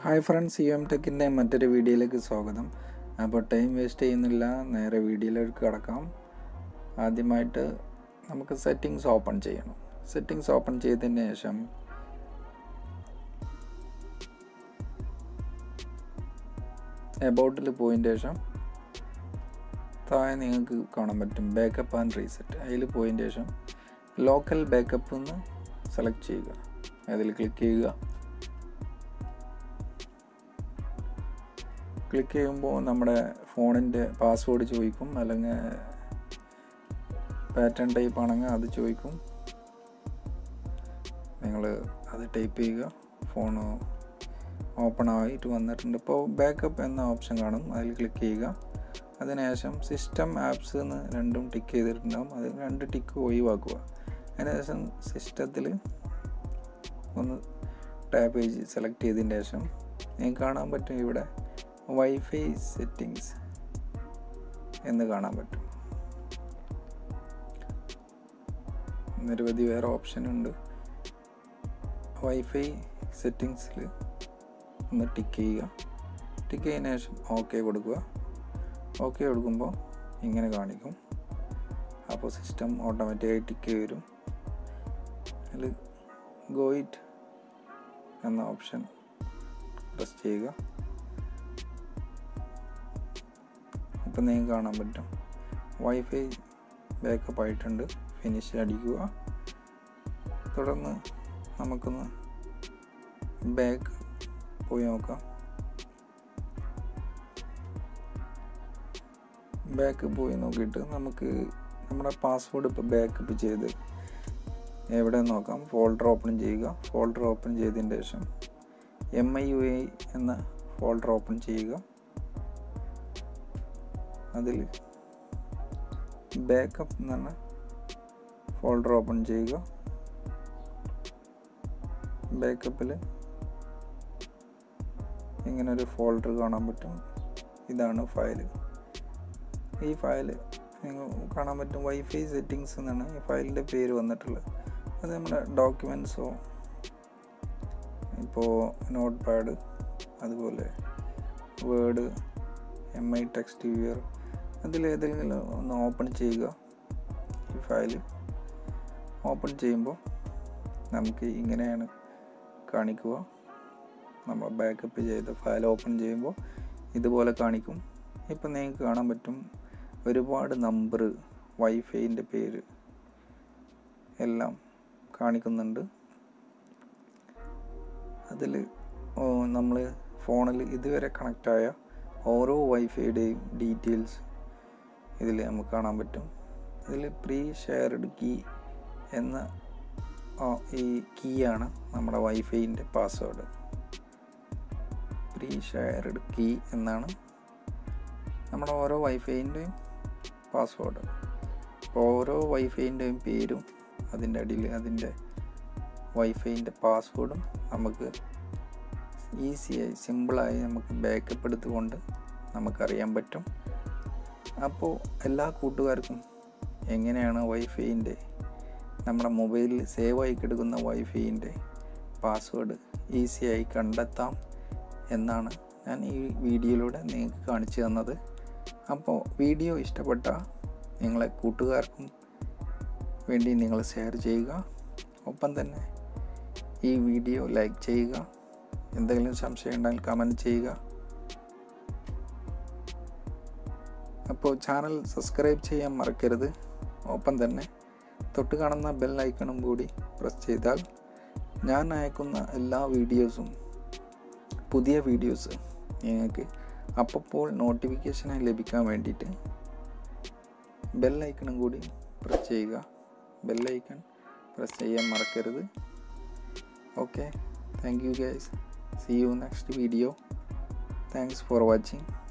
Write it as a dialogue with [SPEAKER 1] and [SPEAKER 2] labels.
[SPEAKER 1] hi friends U M ടെക്കിൻ്റെ മറ്റൊരു വീഡിയോയിലേക്ക് സ്വാഗതം അപ്പോൾ ടൈം വേസ്റ്റ് ചെയ്യുന്നില്ല നേരെ വീഡിയോയിലേക്ക് കിടക്കാം ആദ്യമായിട്ട് നമുക്ക് സെറ്റിങ്സ് ഓപ്പൺ ചെയ്യണം സെറ്റിങ്സ് ഓപ്പൺ ചെയ്തതിന് ശേഷം എബൌട്ടിൽ പോയതിന് ശേഷം താഴെ നിങ്ങൾക്ക് കാണാൻ പറ്റും ബാക്കപ്പ് ആൻഡ് റീസെറ്റ് അതിൽ പോയതിന് ശേഷം ലോക്കൽ ബാക്കപ്പ് എന്ന് സെലക്ട് ചെയ്യുക അതിൽ ക്ലിക്ക് ചെയ്യുക ക്ലിക്ക് ചെയ്യുമ്പോൾ നമ്മുടെ ഫോണിൻ്റെ പാസ്വേഡ് ചോദിക്കും അല്ലെങ്കിൽ പാറ്റേൺ ടൈപ്പ് ആണെങ്കിൽ അത് ചോദിക്കും നിങ്ങൾ അത് ടൈപ്പ് ചെയ്യുക ഫോൺ ഓപ്പൺ ആയിട്ട് വന്നിട്ടുണ്ട് ഇപ്പോൾ ബാക്കപ്പ് എന്ന ഓപ്ഷൻ കാണും അതിൽ ക്ലിക്ക് ചെയ്യുക അതിനുശേഷം സിസ്റ്റം ആപ്സ് എന്ന് രണ്ടും ടിക്ക് ചെയ്തിട്ടുണ്ടാകും അത് രണ്ട് ടിക്ക് ഒഴിവാക്കുക അതിനുശേഷം സിസ്റ്റത്തിൽ ഒന്ന് ടാപ്പ് ചെയ്ത് സെലക്ട് ചെയ്തതിന് ശേഷം നിങ്ങൾക്ക് കാണാൻ പറ്റും ഇവിടെ വൈഫൈ സെറ്റിങ്സ് എന്ന് കാണാൻ പറ്റും നിരവധി വേറെ ഓപ്ഷൻ ഉണ്ട് വൈഫൈ സെറ്റിങ്സിൽ ഒന്ന് ടിക്ക് ചെയ്യുക ടിക്ക് ചെയ്തതിന് ശേഷം ഓക്കെ കൊടുക്കുക ഓക്കെ കൊടുക്കുമ്പോൾ ഇങ്ങനെ കാണിക്കും അപ്പോൾ സിസ്റ്റം ഓട്ടോമാറ്റിക്കായി ടിക്ക് വരും അതിൽ ഗോയിറ്റ് എന്ന ഓപ്ഷൻ പ്രസ് ചെയ്യുക ഇപ്പം നിങ്ങൾക്ക് കാണാൻ പറ്റും വൈഫൈ ബാക്കപ്പ് ആയിട്ടുണ്ട് ഫിനിഷ് അടിക്കുക തുടർന്ന് നമുക്കൊന്ന് ബാക്ക് പോയി നോക്കാം ബാക്ക് പോയി നോക്കിയിട്ട് നമുക്ക് നമ്മുടെ പാസ്വേഡ് ഇപ്പോൾ ബാക്കപ്പ് ചെയ്ത് എവിടെ നോക്കാം ഫോൾഡർ ഓപ്പൺ ചെയ്യുക ഫോൾഡർ ഓപ്പൺ ചെയ്തതിന് ശേഷം എം ഐ യു ഐ എന്ന ഫോൾഡർ ഓപ്പൺ ചെയ്യുക അതിൽ ബാക്കപ്പ് എന്ന് പറഞ്ഞ ഫോൾഡർ ഓപ്പൺ ചെയ്യുക ബാക്കപ്പിൽ ഇങ്ങനെ ഒരു ഫോൾഡർ കാണാൻ പറ്റും ഇതാണ് ഫയൽ ഈ ഫയൽ നിങ്ങൾ കാണാൻ പറ്റും വൈഫൈ സെറ്റിങ്സ് എന്നാണ് ഈ ഫയലിൻ്റെ പേര് വന്നിട്ടുള്ളത് അത് നമ്മുടെ ഡോക്യുമെൻസോ ഇപ്പോൾ നോട്ട് പാഡ് അതുപോലെ word M I text viewer അതിലേതെങ്കിലും ഒന്ന് ഓപ്പൺ ചെയ്യുക ഈ ഫയൽ ഓപ്പൺ ചെയ്യുമ്പോൾ നമുക്ക് ഇങ്ങനെയാണ് കാണിക്കുക നമ്മൾ ബാക്കപ്പ് ചെയ്ത ഫയൽ ഓപ്പൺ ചെയ്യുമ്പോൾ ഇതുപോലെ കാണിക്കും ഇപ്പം നിങ്ങൾക്ക് കാണാൻ പറ്റും ഒരുപാട് നമ്പർ വൈഫൈൻ്റെ പേര് എല്ലാം കാണിക്കുന്നുണ്ട് അതിൽ നമ്മൾ ഫോണിൽ ഇതുവരെ കണക്റ്റായ ഓരോ വൈഫൈയുടെയും ഡീറ്റെയിൽസ് ഇതിൽ നമുക്ക് കാണാൻ പറ്റും ഇതിൽ പ്രീ ഷെയർഡ് കീ എന്ന ഈ കീ ആണ് നമ്മുടെ വൈഫൈൻ്റെ പാസ്വേഡ് പ്രീ ഷെയർഡ് കീ എന്നാണ് നമ്മുടെ ഓരോ വൈഫൈൻ്റെയും പാസ്വേഡ് ഓരോ വൈഫൈൻ്റെയും പേരും അതിൻ്റെ അടിയിൽ അതിൻ്റെ വൈഫൈൻ്റെ പാസ്വേഡും നമുക്ക് ഈസിയായി സിമ്പിളായി നമുക്ക് ബാക്കപ്പ് എടുത്തുകൊണ്ട് നമുക്കറിയാൻ പറ്റും അപ്പോൾ എല്ലാ കൂട്ടുകാർക്കും എങ്ങനെയാണ് വൈഫൈൻ്റെ നമ്മുടെ മൊബൈലിൽ സേവ് ആയി കിടക്കുന്ന വൈഫൈൻ്റെ പാസ്വേഡ് ഈസിയായി കണ്ടെത്താം എന്നാണ് ഞാൻ ഈ വീഡിയോയിലൂടെ നിങ്ങൾക്ക് കാണിച്ചു തന്നത് അപ്പോൾ വീഡിയോ ഇഷ്ടപ്പെട്ട നിങ്ങളെ കൂട്ടുകാർക്കും വേണ്ടി നിങ്ങൾ ഷെയർ ചെയ്യുക ഒപ്പം തന്നെ ഈ വീഡിയോ ലൈക്ക് ചെയ്യുക എന്തെങ്കിലും സംശയം ഉണ്ടെങ്കിൽ കമൻറ്റ് ചെയ്യുക അപ്പോൾ ചാനൽ സബ്സ്ക്രൈബ് ചെയ്യാൻ മറക്കരുത് ഒപ്പം തന്നെ തൊട്ട് കാണുന്ന ബെൽ ഐക്കണും കൂടി പ്രസ് ചെയ്താൽ ഞാൻ അയക്കുന്ന എല്ലാ വീഡിയോസും പുതിയ വീഡിയോസ് നിങ്ങൾക്ക് അപ്പോൾ നോട്ടിഫിക്കേഷനായി ലഭിക്കാൻ വേണ്ടിയിട്ട് ബെൽ ഐക്കണും കൂടി പ്രസ് ചെയ്യുക ബെൽ ഐക്കൺ പ്രസ് ചെയ്യാൻ മറക്കരുത് okay thank you guys see you next video thanks for watching